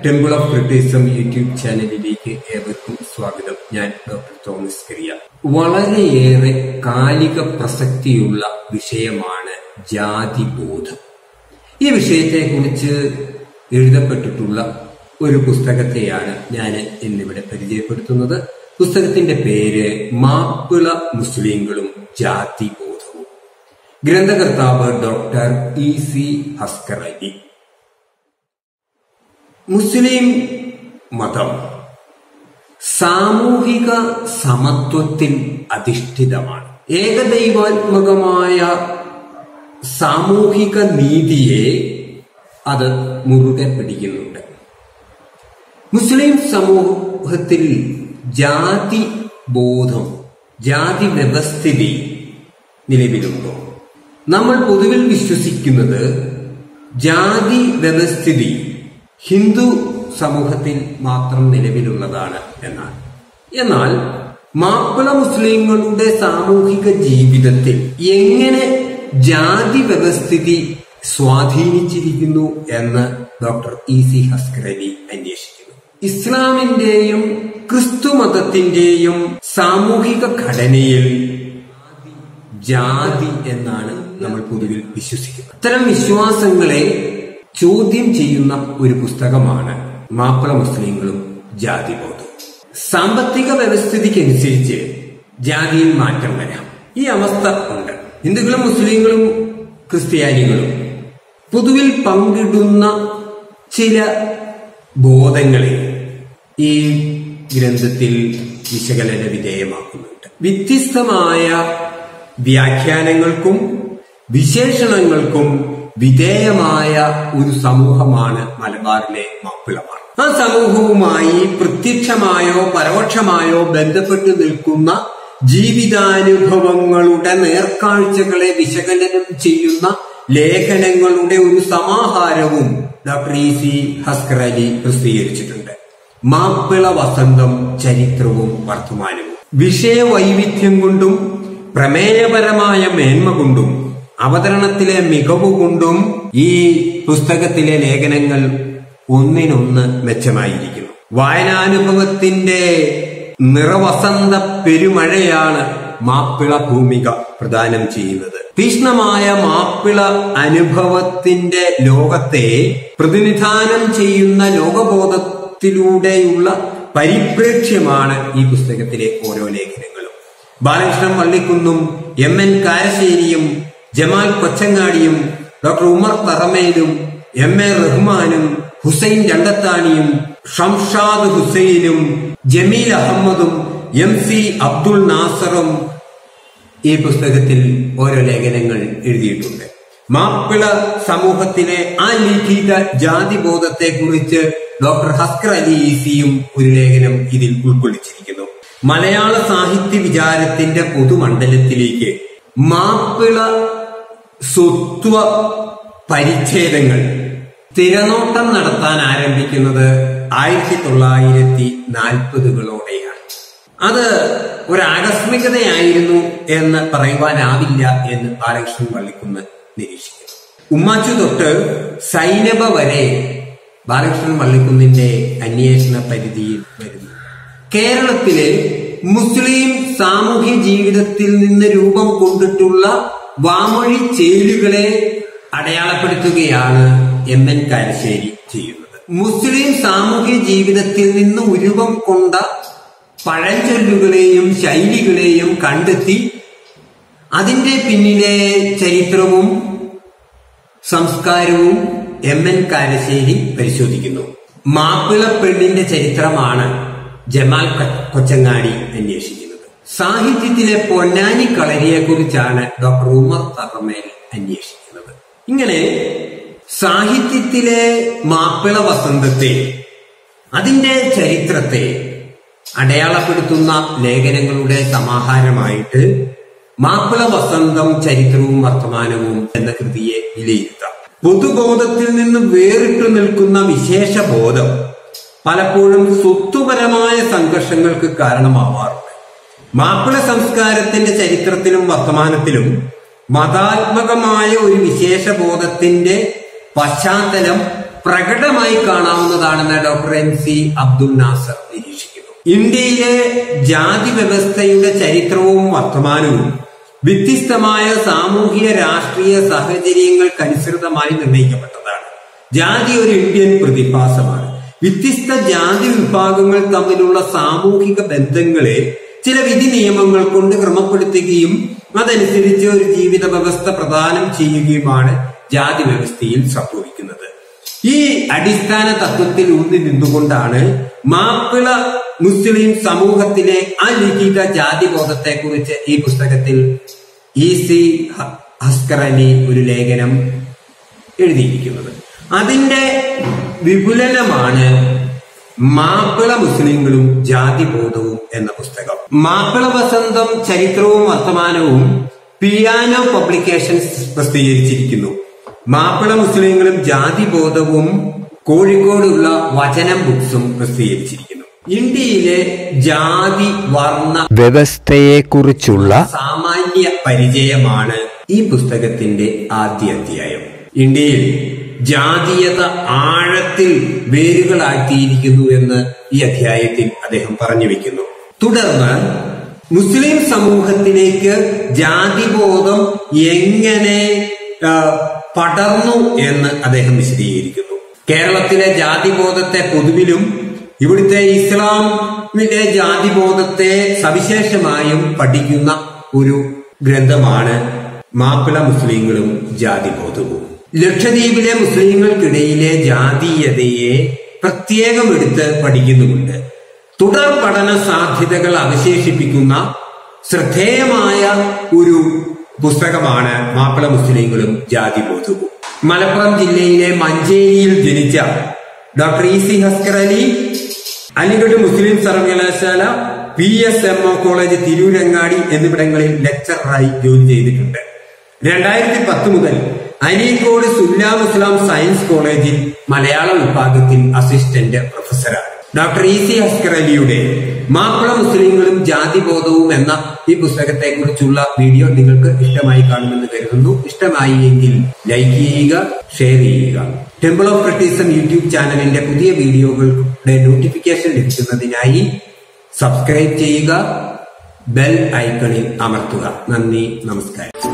temple of criticism YouTube ചാനലിലേക്ക് ഏവർക്കും സ്വാഗതം ഞാൻ ഡോക്ടർ തോമസ് കറിയ വളരെയേറെ കാലിക പ്രസക്തിയുള്ള വിഷയമാണ് ജാതിബോധം ഈ വിഷയത്തെക്കുറിച്ച് എഴുതപ്പെട്ടിട്ടുള്ള ഒരു പുസ്തകത്തെയാണ് ഞാൻ ഇന്നിവിടെ പരിചയപ്പെടുത്തുന്നത് പുസ്തകത്തിന്റെ പേര് മാപ്പിള മുസ്ലിങ്ങളും ജാതിബോധവും ഗ്രന്ഥകർത്താവ് doctor E C Haskar Ali മുസ്ലിം മതം സാമൂഹിക സമത്വത്തിൽ അധിഷ്ഠിതമാണ് ഏകദൈവാത്മകമായ സാമൂഹിക നീതിയെ അത് മുറുകെ പിടിക്കുന്നുണ്ട് മുസ്ലിം സമൂഹത്തിൽ ജാതി ബോധം ജാതി വ്യവസ്ഥിതി നിലവിലുണ്ടോ നമ്മൾ പൊതുവിൽ വിശ്വസിക്കുന്നത് ജാതി വ്യവസ്ഥിതി ഹിന്ദു സമൂഹത്തിൽ മാത്രം നിലവിലുള്ളതാണ് എന്നാണ് എന്നാൽ മാപ്പിള മുസ്ലിങ്ങളുടെ സാമൂഹിക ജീവിതത്തിൽ എങ്ങനെ ജാതി വ്യവസ്ഥിതി സ്വാധീനിച്ചിരിക്കുന്നു എന്ന് ഡോക്ടർ ഇ സി ഹസ്കരലി അന്വേഷിക്കുന്നു ഇസ്ലാമിന്റെയും ക്രിസ്തു മതത്തിന്റെയും സാമൂഹിക ഘടനയിൽ ജാതി എന്നാണ് നമ്മൾ പൊതുവിൽ വിശ്വസിക്കുന്നത് അത്തരം വിശ്വാസങ്ങളെ ചോദ്യം ചെയ്യുന്ന ഒരു പുസ്തകമാണ് മാപ്പിള മുസ്ലിങ്ങളും ജാതിബോധവും സാമ്പത്തിക വ്യവസ്ഥിതിക്കനുസരിച്ച് ജാതിയിൽ മാറ്റം വരാം ഈ അവസ്ഥ ഉണ്ട് ഹിന്ദുക്കളും മുസ്ലിങ്ങളും ക്രിസ്ത്യാനികളും പൊതുവിൽ പങ്കിടുന്ന ചില ബോധങ്ങളെ ഈ ഗ്രന്ഥത്തിൽ വിശകലന വിധേയമാക്കുന്നുണ്ട് വ്യത്യസ്തമായ വ്യാഖ്യാനങ്ങൾക്കും വിശേഷണങ്ങൾക്കും വിധേയമായ ഒരു സമൂഹമാണ് മലബാറിലെ മാപ്പിളമാർ ആ സമൂഹവുമായി പ്രത്യക്ഷമായോ പരോക്ഷമായോ ബന്ധപ്പെട്ടു നിൽക്കുന്ന ജീവിതാനുഭവങ്ങളുടെ നേർക്കാഴ്ചകളെ വിശകലനം ചെയ്യുന്ന ലേഖനങ്ങളുടെ ഒരു സമാഹാരവും doctor E C Haskar Ali പ്രസിദ്ധീകരിച്ചിട്ടുണ്ട് മാപ്പിള വസന്തം ചരിത്രവും വർത്തമാനവും വിഷയവൈവിധ്യം കൊണ്ടും പ്രമേയപരമായ മേന്മ കൊണ്ടും അവതരണത്തിലെ മികവ് കൊണ്ടും ഈ പുസ്തകത്തിലെ ലേഖനങ്ങൾ ഒന്നിനൊന്ന് മെച്ചമായിരിക്കുന്നു വായനാനുഭവത്തിന്റെ നിറവസന്ത പെരുമഴയാണ് മാപ്പിള ഭൂമിക പ്രദാനം ചെയ്യുന്നത് തീഷ്ണമായ മാപ്പിള അനുഭവത്തിന്റെ ലോകത്തെ പ്രതിനിധാനം ചെയ്യുന്ന ലോകബോധത്തിലൂടെയുള്ള പരിപ്രേക്ഷ്യമാണ് ഈ പുസ്തകത്തിലെ ഓരോ ലേഖനങ്ങളും ബാലകൃഷ്ണൻ വള്ളിക്കുന്നും എം എൻ കാരശ്ശേരിയും ജമാൽ കൊച്ചങ്ങാടിയും ഡോക്ടർ ഉമർ തറമേലും എം എ റഹ്മാനും ഹുസൈൻ രണ്ടത്താണിയും ഷംഷാദ് ഹുസൈനും ജമീൽ അഹമ്മദും എം സി അബ്ദുൾ നാസറും ഈ പുസ്തകത്തിൽ ഓരോ ലേഖനങ്ങൾ എഴുതിയിട്ടുണ്ട് മാപ്പിള സമൂഹത്തിലെ ആ ലിഖിത ജാതിബോധത്തെ കുറിച്ച് ഡോക്ടർ ഹസ്കർ അലി ഈസിയും ഒരു ലേഖനം ഇതിൽ ഉൾക്കൊള്ളിച്ചിരിക്കുന്നു മലയാള സാഹിത്യ വിചാരത്തിന്റെ പൊതുമണ്ഡലത്തിലേക്ക് മാപ്പിള സ്വത്വ പരിച്ഛേദങ്ങൾ തിരനോട്ടം നടത്താൻ ആരംഭിക്കുന്നത് ആയിരത്തി തൊള്ളായിരത്തി നാൽപ്പതുകളോടെയാണ് അത് ഒരു ആകസ്മികതയായിരുന്നു എന്ന് പറയുവാനാവില്ല എന്ന് ബാലകൃഷ്ണൻ വള്ളിക്കുന്ന് നിരീക്ഷിക്കുന്നു ഉമ്മാച്ചു തൊട്ട് സൈനബ വരെ ബാലകൃഷ്ണൻ വള്ളിക്കുന്നിന്റെ അന്വേഷണ പരിധിയിൽ വരുന്നു കേരളത്തിലെ മുസ്ലിം സാമൂഹ്യ ജീവിതത്തിൽ നിന്ന് രൂപം കൊണ്ടിട്ടുള്ള വാമൊഴി ചേലുകളെ അടയാളപ്പെടുത്തുകയാണ് എം എൻ കാരശ്ശേരി ചെയ്യുന്നത് മുസ്ലിം സാമൂഹ്യ ജീവിതത്തിൽ നിന്ന് ഉരുവം കൊണ്ട പഴഞ്ചൊല്ലുകളെയും ശൈലികളെയും കണ്ടെത്തി അതിന്റെ പിന്നിലെ ചരിത്രവും സംസ്കാരവും എം എൻ കാരശ്ശേരി പരിശോധിക്കുന്നു മാപ്പിള പെണ്ണിന്റെ ചരിത്രമാണ് ജമാൽ കൊച്ചങ്ങാടി അന്വേഷിക്കുന്നത് സാഹിത്യത്തിലെ പൊന്നാനി കളരിയെ കുറിച്ചാണ് ഡോക്ടർ ഉമർ തറമേൽ അന്വേഷിക്കുന്നത് ഇങ്ങനെ സാഹിത്യത്തിലെ മാപ്പിള വസന്തത്തെ അതിന്റെ ചരിത്രത്തെ അടയാളപ്പെടുത്തുന്ന ലേഖനങ്ങളുടെ സമാഹാരമായിട്ട് മാപ്പിള വസന്തം ചരിത്രവും വർത്തമാനവും എന്ന കൃതിയെ വിലയിരുത്താം പൊതുബോധത്തിൽ നിന്ന് വേറിട്ടു നിൽക്കുന്ന വിശേഷ ബോധം പലപ്പോഴും സ്വത്തുപരമായ സംഘർഷങ്ങൾക്ക് കാരണമാവാറുണ്ട് മാപ്പിള സംസ്കാരത്തിന്റെ ചരിത്രത്തിലും വർത്തമാനത്തിലും മതാത്മകമായ ഒരു വിശേഷബോധത്തിന്റെ പശ്ചാത്തലം പ്രകടമായി കാണാവുന്നതാണെന്ന് doctor M C Abdul Nasser നിരീക്ഷിക്കുന്നു ഇന്ത്യയിലെ ജാതി വ്യവസ്ഥയുടെ ചരിത്രവും വർത്തമാനവും വ്യത്യസ്തമായ സാമൂഹിക രാഷ്ട്രീയ സാഹചര്യങ്ങൾക്കനുസൃതമായി നിർണയിക്കപ്പെട്ടതാണ് ജാതി ഒരു ഇന്ത്യൻ പ്രതിഭാസമാണ് വ്യത്യസ്ത ജാതി വിഭാഗങ്ങൾ തമ്മിലുള്ള സാമൂഹിക ബന്ധങ്ങളെ ചില വിധി നിയമങ്ങൾ കൊണ്ട് ക്രമപ്പെടുത്തുകയും അതനുസരിച്ച് ഒരു ജീവിത വ്യവസ്ഥ പ്രദാനം ചെയ്യുകയുമാണ് ജാതി വ്യവസ്ഥയിൽ സംഭവിക്കുന്നത് ഈ അടിസ്ഥാന തത്വത്തിൽ ഊന്നി നിന്നുകൊണ്ടാണ് മാപ്പിള മുസ്ലിം സമൂഹത്തിലെ അലിഖിത ജാതിബോധത്തെ കുറിച്ച് ഈ പുസ്തകത്തിൽ ഇ സി ഹസ്കർ അലി ഒരു ലേഖനം എഴുതിയിരിക്കുന്നത് അതിന്റെ വിപുലനമാണ് മാപ്പിള മുസ്ലിങ്ങളും ജാതിബോധവും എന്ന പുസ്തകം മാപ്പിള വസന്തം ചരിത്രവും വർത്തമാനവും പിയാനോ പബ്ലിക്കേഷൻസ് പ്രസിദ്ധീകരിച്ചിരിക്കുന്നു മാപ്പിള മുസ്ലിങ്ങളും ജാതിബോധവും കോഴിക്കോടുള്ള വചനം ബുക്സും പ്രസിദ്ധീകരിച്ചിരിക്കുന്നു ഇന്ത്യയിലെ ജാതി വർണ്ണ വ്യവസ്ഥയെക്കുറിച്ചുള്ള സാമാന്യ പരിചയമാണ് ഈ പുസ്തകത്തിന്റെ ആദ്യ അധ്യായം ഇന്ത്യയിൽ ജാതീയത ആഴത്തിൽ വേരുകളാക്കിയിരിക്കുന്നു എന്ന് ഈ അധ്യായത്തിൽ അദ്ദേഹം പറഞ്ഞു വെക്കുന്നു തുടർന്ന് മുസ്ലിം സമൂഹത്തിലേക്ക് ജാതിബോധം എങ്ങനെ ആ, പടർന്നു എന്ന് അദ്ദേഹം വിശദീകരിക്കുന്നു കേരളത്തിലെ ജാതിബോധത്തെ പൊതുവിലും ഇവിടുത്തെ ഇസ്ലാമിലെ ജാതിബോധത്തെ സവിശേഷമായും പഠിക്കുന്ന ഒരു ഗ്രന്ഥമാണ് മാപ്പിള മുസ്ലിങ്ങളും ജാതിബോധവും ലക്ഷദ്വീപിലെ മുസ്ലിങ്ങൾക്കിടയിലെ ജാതീയതയെ പ്രത്യേകം എടുത്ത് പഠിക്കുന്നുമുണ്ട് തുടർ പഠന സാധ്യതകൾ അവശേഷിപ്പിക്കുന്ന ശ്രദ്ധേയമായ ഒരു പുസ്തകമാണ് മാപ്പിള മുസ്ലിങ്ങളും ജാതിബോധവും മലപ്പുറം ജില്ലയിലെ മഞ്ചേരിയിൽ ജനിച്ച doctor E C Haskar Ali Aligarh മുസ്ലിം സർവകലാശാല P S M O college Tirurangadi എന്നിവിടങ്ങളിൽ ലെക്ചററായി ജോലി ചെയ്തിട്ടുണ്ട് രണ്ടായിരത്തി പത്ത് മുതൽ അരീക്കോട് സുല്ലാം ഇസ്ലാം സയൻസ് കോളേജിൽ മലയാള വിഭാഗത്തിൽ അസിസ്റ്റന്റ് പ്രൊഫസറാണ് ഡോക്ടർ ഇ സി ഹസ്കർ അലിയുടെ മാപ്പിള മുസ്ലിങ്ങളും ജാതിബോധവും എന്ന ഈ പുസ്തകത്തെ കുറിച്ചുള്ള വീഡിയോ നിങ്ങൾക്ക് ഇഷ്ടമായി കാണുമെന്ന് കരുതുന്നു ഇഷ്ടമായി എങ്കിൽ ലൈക്ക് ചെയ്യുക ഷെയർ ചെയ്യുക ടെമ്പിൾ ഓഫ് ക്രിട്ടിസം യൂട്യൂബ് ചാനലിന്റെ പുതിയ വീഡിയോകളുടെ നോട്ടിഫിക്കേഷൻ ലഭിക്കുന്നതിനായി സബ്സ്ക്രൈബ് ചെയ്യുക ബെൽ ഐക്കണിൽ അമർത്തുക നന്ദി നമസ്കാരം